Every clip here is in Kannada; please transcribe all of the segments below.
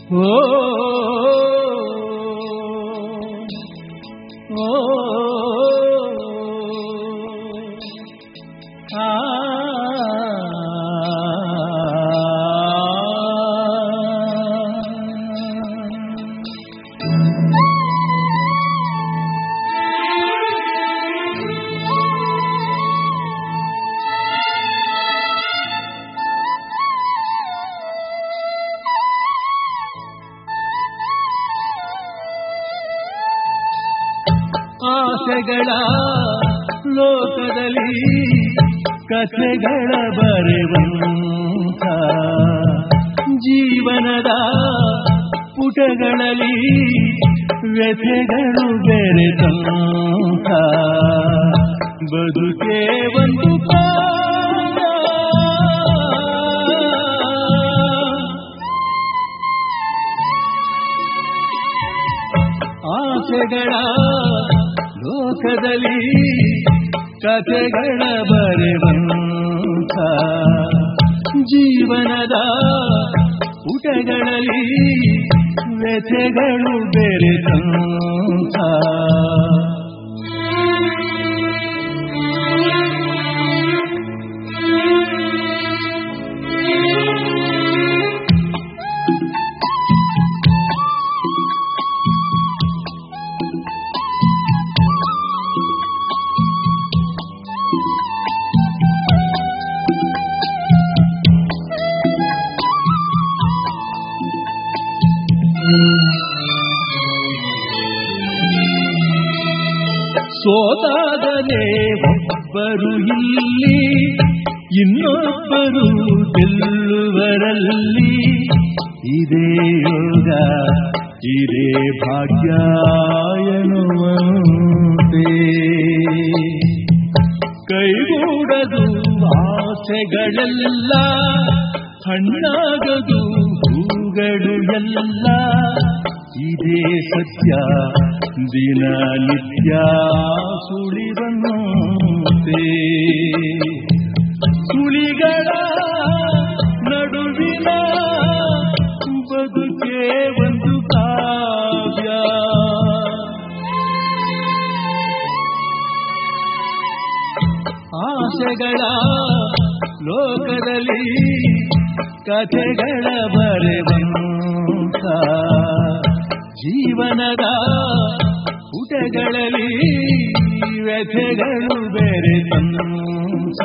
ಓ ಓ ಆ ಆಸೆಗಳ ಲೋಕದಲ್ಲಿ ಕಥೆಗಳ ಬರೆವಂಥ ಜೀವನದ ಪುಟಗಳಲ್ಲಿ ವ್ಯಥೆಗಳು ಬೆರೆತಂಥ ಬದುಕೆ ಒಂದು ಕಾವ್ಯ. ಆಸೆಗಳ ಲೋಕದಲ್ಲಿ ಕಥೆಗಳ ಬರೆವಂಥ ಜೀವನದ ಪುಟಗಳಲ್ಲಿ ವ್ಯಥೆಗಳು ಬೆರೆತಂಥ ಸೋತಾಗಲೇ ಒಬ್ಬರು ಇಲ್ಲಿ ಇನ್ನೊಬ್ಬರು ಗೆಲ್ಲುವರಲ್ಲಿ ಇದೇ ಯೋಗ ಇದೇ ಭಾಗ್ಯ ಎನ್ನುವಂತೆ ಕೈಗೂಡದು ಆಸೆಗಳೆಲ್ಲ ಹಣ್ಣಾಗದು ಹೂಗಳು ಎಲ್ಲ ಇದೇ ಸತ್ಯ ದಿನನಿತ್ಯ ಸುಳಿವಂತೆ ಸುಳಿಗಳ ನಡುವಿನ ಬದುಕೆ ಒಂದು ಕಾವ್ಯ ಆಸೆಗಳ ಲೋಕದಲ್ಲಿ ಕಥೆಗಳ ಬರೆವಂತ ಜೀವನದ ಪುಟಗಳಲ್ಲಿ ವ್ಯಥೆಗಳು ಬೆರೆತಂತ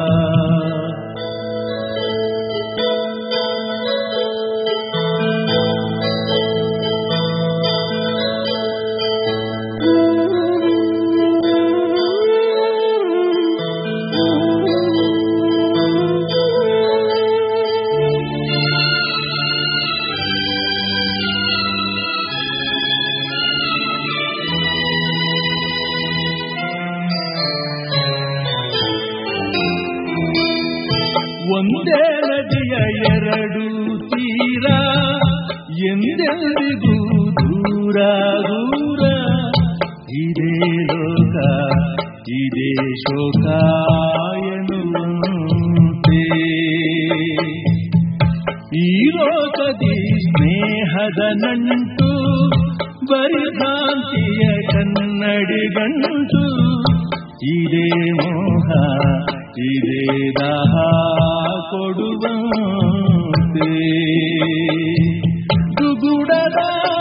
ಒಂದೇ ನದಿಯ ಎರಡು ತೀರ ಎಂದೆಂದಿಗೂ ದೂರ ದೂರ ಇದೇ ಲೋಕ ಇದೇ ಶೋಕ ಎನ್ನುವಂತೆ ಈ ಲೋಕದಿ ಸ್ನೇಹದ ನಂಟು ಬರಿಭ್ರಾಂತಿಯ ಕನ್ನಡಿಗಂಟು ಇದೇ ಮೋಹ ಇದೇ ದಾಹ ಕೊಡುವಂತೆ ದುಗುಡದ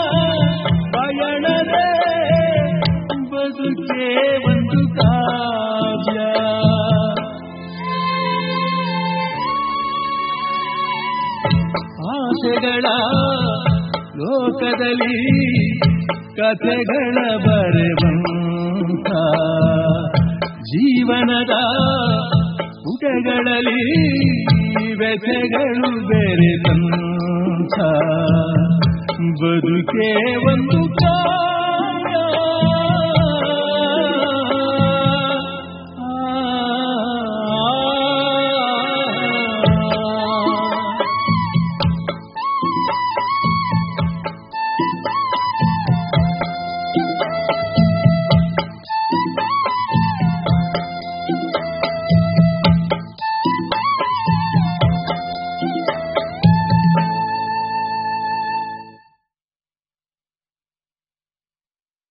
ಪಯಣದೇ ಬದುಕೆ ಒಂದು ಕಾವ್ಯ ಆಸೆಗಳ ಲೋಕದಲ್ಲಿ ಕಥೆಗಳ ಬರೆವಂತ ಜೀವನದ ಪುಟಗಳಲ್ಲಿ ವ್ಯಥೆಗಳು ಬೆರೆತಂಥ ಬದುಕೆ ಒಂದು